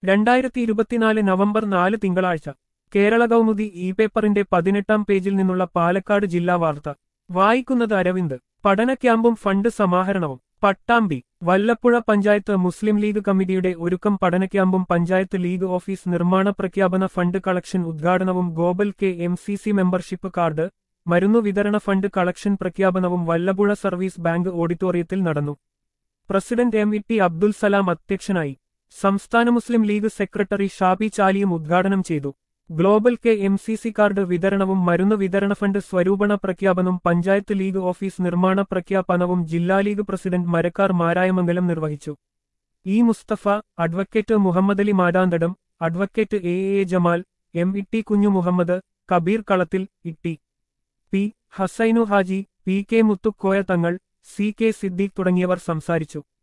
രണ്ടായിരത്തി ഇരുപത്തിനാല് നവംബർ നാല് തിങ്കളാഴ്ച കേരള കൗമുദി ഇ പേപ്പറിന്റെ പതിനെട്ടാം പേജിൽ നിന്നുള്ള പാലക്കാട് ജില്ലാ വാർത്ത വായിക്കുന്നത് അരവിന്ദ് പഠന ക്യാമ്പും ഫണ്ട് സമാഹരണവും പട്ടാമ്പി വല്ലപ്പുഴ പഞ്ചായത്ത് മുസ്ലിം ലീഗ് കമ്മിറ്റിയുടെ ഒരുക്കം പഠന ക്യാമ്പും പഞ്ചായത്ത് ലീഗ് ഓഫീസ് നിർമ്മാണ പ്രഖ്യാപന ഫണ്ട് കളക്ഷൻ ഉദ്ഘാടനവും global K M C C membership card മരുന്നു വിതരണ ഫണ്ട് കളക്ഷൻ പ്രഖ്യാപനവും വല്ലപ്പുഴ സർവീസ് ബാങ്ക് ഓഡിറ്റോറിയത്തിൽ നടന്നു president M E T Abdul Salam അധ്യക്ഷനായി സംസ്ഥാന മുസ്ലിം ലീഗ് സെക്രട്ടറി ഷാബി ചാലിയും ഉദ്ഘാടനം ചെയ്തു global K M C C card വിതരണവും മരുന്ന് വിതരണ ഫണ്ട് സ്വരൂപണ പ്രഖ്യാപനവും പഞ്ചായത്ത് ലീഗ് ഓഫീസ് നിർമ്മാണ പ്രഖ്യാപനവും ജില്ലാ ലീഗ് പ്രസിഡന്റ് മരക്കാർ മാരായമംഗലം നിർവഹിച്ചു E Mustafa advocate Muhammadali Maranthadam advocate A A Jamal M E T Kunju Muhammad Kabeer Kalathil Itty P Hasainu Haji P K Muthukoya Thangal C K Siddique തുടങ്ങിയവർ സംസാരിച്ചു